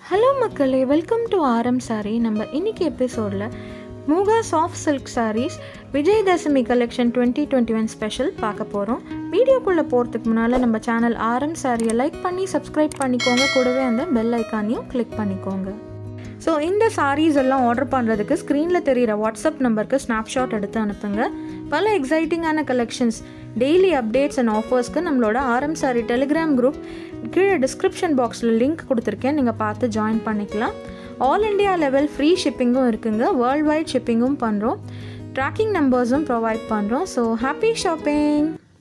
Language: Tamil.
ஹலோ மக்களே வெல்கம் டு ஆரம் சாரி நம்ம இன்னைக்கு எபிசோடில் மூகா soft silk sarees Vijayadashami collection twenty twenty one special பார்க்க போகிறோம் வீடியோக்குள்ளே போகிறதுக்கு முன்னால் நம்ம சேனல் ஆரம் சாரியை லைக் பண்ணி சப்ஸ்கிரைப் பண்ணிக்கோங்க கூடவே அந்த பெல் ஐக்கானையும் கிளிக் பண்ணிக்கோங்க ஸோ இந்த சாரீஸ் எல்லாம் ஆர்டர் பண்ணுறதுக்கு ஸ்க்ரீனில் தெரிகிற வாட்ஸ்அப் நம்பருக்கு ஸ்னாப்ஷாட் எடுத்து அனுப்புங்க பல எக்ஸைட்டிங்கான கலெக்ஷன்ஸ் டெய்லி அப்டேட்ஸ் அண்ட் ஆஃபர்ஸ்க்கு நம்மளோட ஆரம் சாரி டெலிகிராம் குரூப் கீழே டிஸ்கிரிப்ஷன் பாக்ஸில் லிங்க் கொடுத்துருக்கேன் நீங்கள் பார்த்து ஜாயின் பண்ணிக்கலாம் ஆல் இண்டியா லெவல் ஃப்ரீ ஷிப்பிங்கும் இருக்குங்க வேர்ல்ட் வைட் ஷிப்பிங்கும் பண்ணுறோம் ட்ராக்கிங் நம்பர்ஸும் ப்ரொவைட் பண்ணுறோம் ஸோ ஹாப்பி ஷாப்பிங்